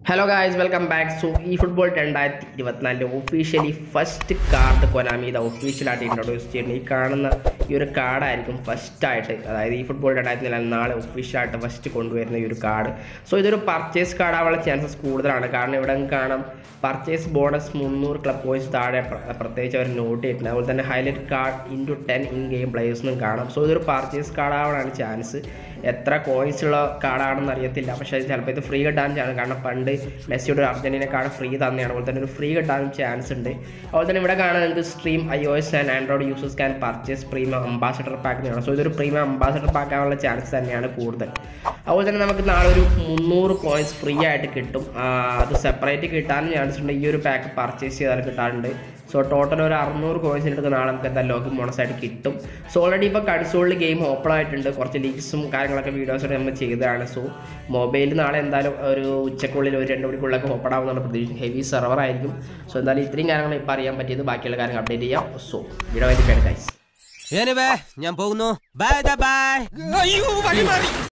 hello guys welcome back so ഈ football രണ്ടായിരത്തി ഇരുപത്തിനാലിൻ്റെ ഒഫീഷ്യലി ഫസ്റ്റ് കാർഡ് കൊനാമി ഇത് ഒഫീഷ്യലായിട്ട് ഇൻട്രൊഡ്യൂസ് ചെയ്യുന്നത് ഈ കാണുന്ന ഈ ഒരു കാർഡായിരിക്കും ഫസ്റ്റായിട്ട് അതായത് ഈ ഫുട്ബോൾ രണ്ടായിരത്തി നാല് നാളെ ഒഫീഷ്യലായിട്ട് ഫസ്റ്റ് കൊണ്ടുവരുന്ന ഈ ഒരു കാർഡ് സോ ഇതൊരു പർച്ചേസ് കാർഡ് ആവാനുള്ള ചാൻസസ് കൂടുതലാണ് കാരണം ഇവിടെ കാണാം പർച്ചേസ് ബോണസ് മുന്നൂറ് ക്ലബ് പോയിൻറ്റ്സ് താഴെ പ്ര- പ്രത്യേകിച്ച് അവർ നോട്ട് ചെയ്തിട്ടുണ്ട് അതുപോലെ തന്നെ highlight card into ten in game പ്ലേയേഴ്സിനും കാണാം സോ ഇതൊരു പർച്ചേസ് കാർഡ് ആവാനാണ് ചാൻസ് എത്ര കോയിൻസ് ഉള്ള കാർഡാണെന്ന് അറിയത്തില്ല പക്ഷേ ചിലപ്പോൾ ഇത് ഫ്രീ കിട്ടാൻ ചാൻസ് കാരണം പണ്ട് മെസ്സിയുടെ ഒരു അർജന്റീന കാർഡ് ഫ്രീ തന്നെയാണ് അതുപോലെ തന്നെ ഒരു ഫ്രീ കിട്ടാനും ചാൻസ് ഉണ്ട് അതുപോലെ തന്നെ ഇവിടെ കാണാൻ നിങ്ങൾക്ക് stream iOS and Android users can purchase premium ambassador pack എന്നാണ് സോ ഇതൊരു പ്രീമിയം അംബാസഡർ പാക്ക് ആവാനുള്ള ചാൻസ് തന്നെയാണ് കൂടുതൽ അതുപോലെ തന്നെ നമുക്ക് നാളെ ഒരു മുന്നൂറ് കോയിൻസ് ഫ്രീ ആയിട്ട് കിട്ടും ആ, അത് സെപ്പറേറ്റ് കിട്ടാനും ചാൻസ് ഉണ്ട് ഈ ഒരു പാക്ക് പർച്ചേസ് ചെയ്താൽ കിട്ടാറുണ്ട് സോ ടോട്ടൽ ഒരു അറുന്നൂറ് കോയിൻസിന് എടുത്ത് നാളെ നമുക്ക് എന്താ ലോക്ക് ബോണസായിട്ട് കിട്ടും സോ ഓൾറെഡി ഇപ്പോൾ കൺസോളിൽ ഗെയിം ഓപ്പൺ ആയിട്ടുണ്ട് കുറച്ച് ലീക്സും കാര്യങ്ങളൊക്കെ വീഡിയോസൊക്കെ നമ്മൾ ചെയ്തതാണ് സോ മൊബൈലിൽ നാളെ എന്തായാലും ഒരു ഉച്ചക്കുള്ളിൽ ഒരു രണ്ട് മണിക്കുള്ളിലൊക്കെ ഓപ്പൺ ആവുന്നുള്ള പ്രതീക്ഷ ഹെവി സെർവർ ആയിരിക്കും സോ എന്തായാലും ഇത്രയും കാര്യങ്ങൾ ഇപ്പോൾ അറിയാൻ പറ്റിയത് ബാക്കിയുള്ള കാര്യങ്ങൾ അപ്ഡേറ്റ് ചെയ്യാം സോ വീഡിയോ വേണ്ടി ഗൈസ് എനിവേ ഞാൻ പോകുന്നു ബൈ ബൈ അയ്യോ വഴി മാറി